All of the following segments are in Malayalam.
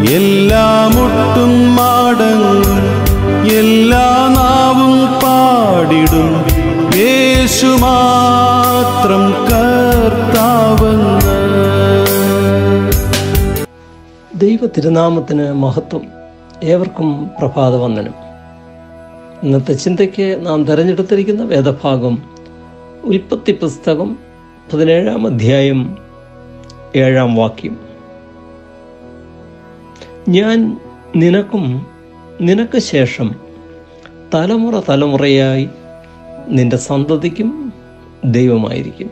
എല്ലാം ഒട്ടും മാടങ്ങും എല്ലാ നാവും പാടിടും യേശു മാത്രം കർത്താവെന്ന് ദൈവ തിരുനാമത്തിന് മഹത്വം ഏവർക്കും പ്രഭാതവന്ദനം ഇന്നത്തെ ചിന്തയ്ക്ക് നാം തിരഞ്ഞെടുത്തിരിക്കുന്ന വേദഭാഗം ഉൽപ്പത്തി പുസ്തകം പതിനേഴാം അധ്യായം ഏഴാം വാക്യം ഞാൻ നിനക്കും നിനക്ക് ശേഷം തലമുറ തലമുറയായി നിന്റെ സന്തതിക്കും ദൈവമായിരിക്കും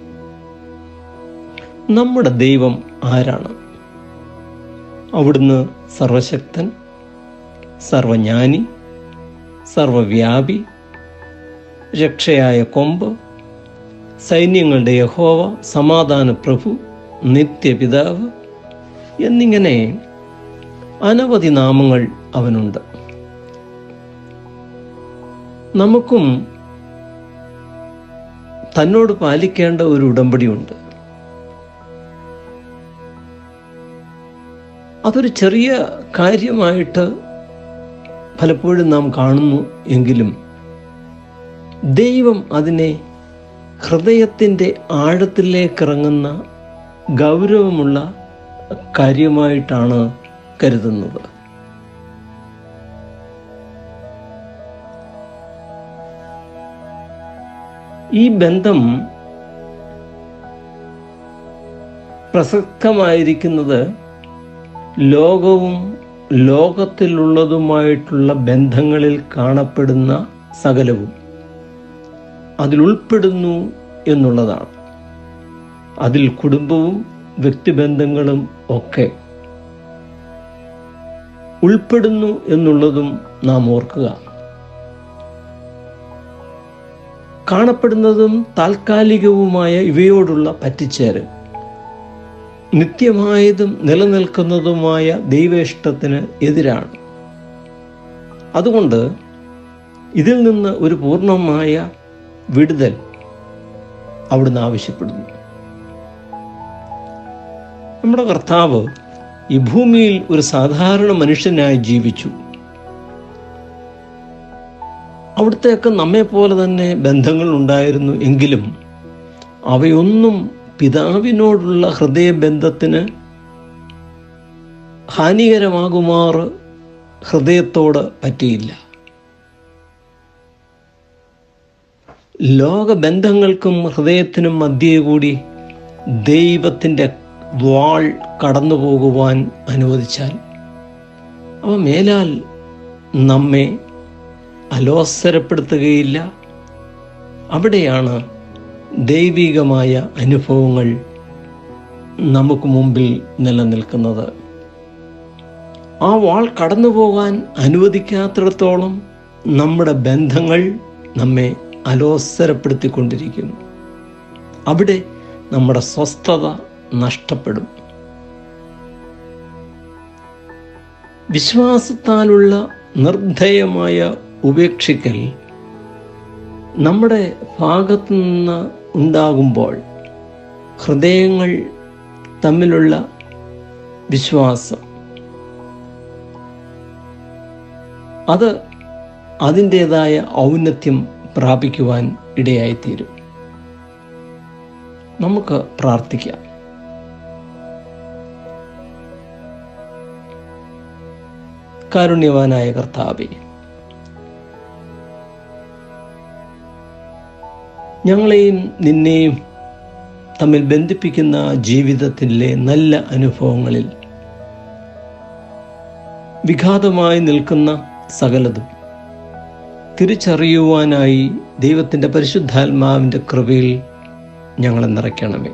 നമ്മുടെ ദൈവം ആരാണ് അവിടുന്ന് സർവശക്തൻ സർവജ്ഞാനി സർവവ്യാപി രക്ഷയായ കൊമ്പ് സൈന്യങ്ങളുടെ യഹോവ സമാധാന പ്രഭു നിത്യപിതാവ് എന്നിങ്ങനെ അനവധി നാമങ്ങൾ അവനുണ്ട് നമുക്കും തന്നോട് പാലിക്കേണ്ട ഒരു ഉടമ്പടിയുണ്ട് അതൊരു ചെറിയ കാര്യമായിട്ട് പലപ്പോഴും നാം കാണുന്നു എങ്കിലും ദൈവം അതിനെ ഹൃദയത്തിൻ്റെ ആഴത്തിലേക്കിറങ്ങുന്ന ഗൗരവമുള്ള കാര്യമായിട്ടാണ് കരുതുന്നത് ഈ ബന്ധം പ്രസക്തമായിരിക്കുന്നത് ലോകവും ലോകത്തിലുള്ളതുമായിട്ടുള്ള ബന്ധങ്ങളിൽ കാണപ്പെടുന്ന സകലവും അതിലുൾപ്പെടുന്നു എന്നുള്ളതാണ് അതിൽ കുടുംബവും വ്യക്തിബന്ധങ്ങളും ഒക്കെ ഉൾപ്പെടുന്നു എന്നുള്ളതും നാം ഓർക്കുക കാണപ്പെടുന്നതും താൽക്കാലികവുമായ ഇവയോടുള്ള പറ്റിച്ചേരൽ നിത്യമായതും നിലനിൽക്കുന്നതുമായ ദൈവേഷ്ടത്തിന് എതിരാണ് അതുകൊണ്ട് ഇതിൽ നിന്ന് ഒരു പൂർണ്ണമായ വിടുതൽ അവിടുന്ന് ആവശ്യപ്പെടുന്നു നമ്മുടെ കർത്താവ് ഈ ഭൂമിയിൽ ഒരു സാധാരണ മനുഷ്യനായി ജീവിച്ചു അവിടുത്തെയൊക്കെ നമ്മെ പോലെ തന്നെ ബന്ധങ്ങൾ ഉണ്ടായിരുന്നു എങ്കിലും അവയൊന്നും പിതാവിനോടുള്ള ഹൃദയബന്ധത്തിന് ഹാനികരമാകുമാറ് ഹൃദയത്തോട് പറ്റിയില്ല ലോകബന്ധങ്ങൾക്കും ഹൃദയത്തിനും മധ്യേ കൂടി ദൈവത്തിൻ്റെ വാൾ കടന്നു പോകുവാൻ അനുവദിച്ചാൽ അവ മേലാൽ നമ്മെ അലോസരപ്പെടുത്തുകയില്ല അവിടെയാണ് ദൈവികമായ അനുഭവങ്ങൾ നമുക്ക് മുമ്പിൽ നിലനിൽക്കുന്നത് ആ വാൾ കടന്നു പോകാൻ അനുവദിക്കാത്തിടത്തോളം നമ്മുടെ ബന്ധങ്ങൾ നമ്മെ അലോസരപ്പെടുത്തിക്കൊണ്ടിരിക്കും അവിടെ നമ്മുടെ സ്വസ്ഥത നഷ്ടപ്പെടും വിശ്വാസത്താലുള്ള നിർദ്ധയമായ ഉപേക്ഷിക്കൽ നമ്മുടെ ഭാഗത്തു നിന്ന് ഉണ്ടാകുമ്പോൾ ഹൃദയങ്ങൾ തമ്മിലുള്ള വിശ്വാസം അത് അതിൻ്റെതായ ഔന്നത്യം പ്രാപിക്കുവാൻ ഇടയായിത്തീരും നമുക്ക് പ്രാർത്ഥിക്കാം കാരുണ്യവാനായ കർത്താവെ ഞങ്ങളെയും നിന്നെയും തമ്മിൽ ബന്ധിപ്പിക്കുന്ന ജീവിതത്തിലെ നല്ല അനുഭവങ്ങളിൽ വിഘാതമായി നിൽക്കുന്ന സകലതും തിരിച്ചറിയുവാനായി ദൈവത്തിൻ്റെ പരിശുദ്ധാത്മാവിൻ്റെ കൃപയിൽ ഞങ്ങളെ നിറയ്ക്കണമേ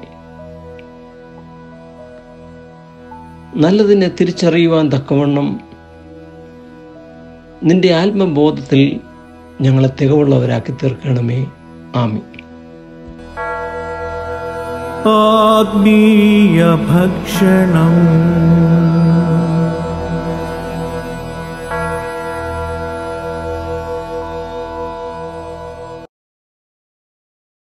നല്ലതിനെ തിരിച്ചറിയുവാൻ തക്കവണ്ണം നിന്റെ ആത്മബോധത്തിൽ ഞങ്ങളെ തികവുള്ളവരാക്കി തീർക്കണമേ ആമി ആത്മീയ ഭക്ഷണം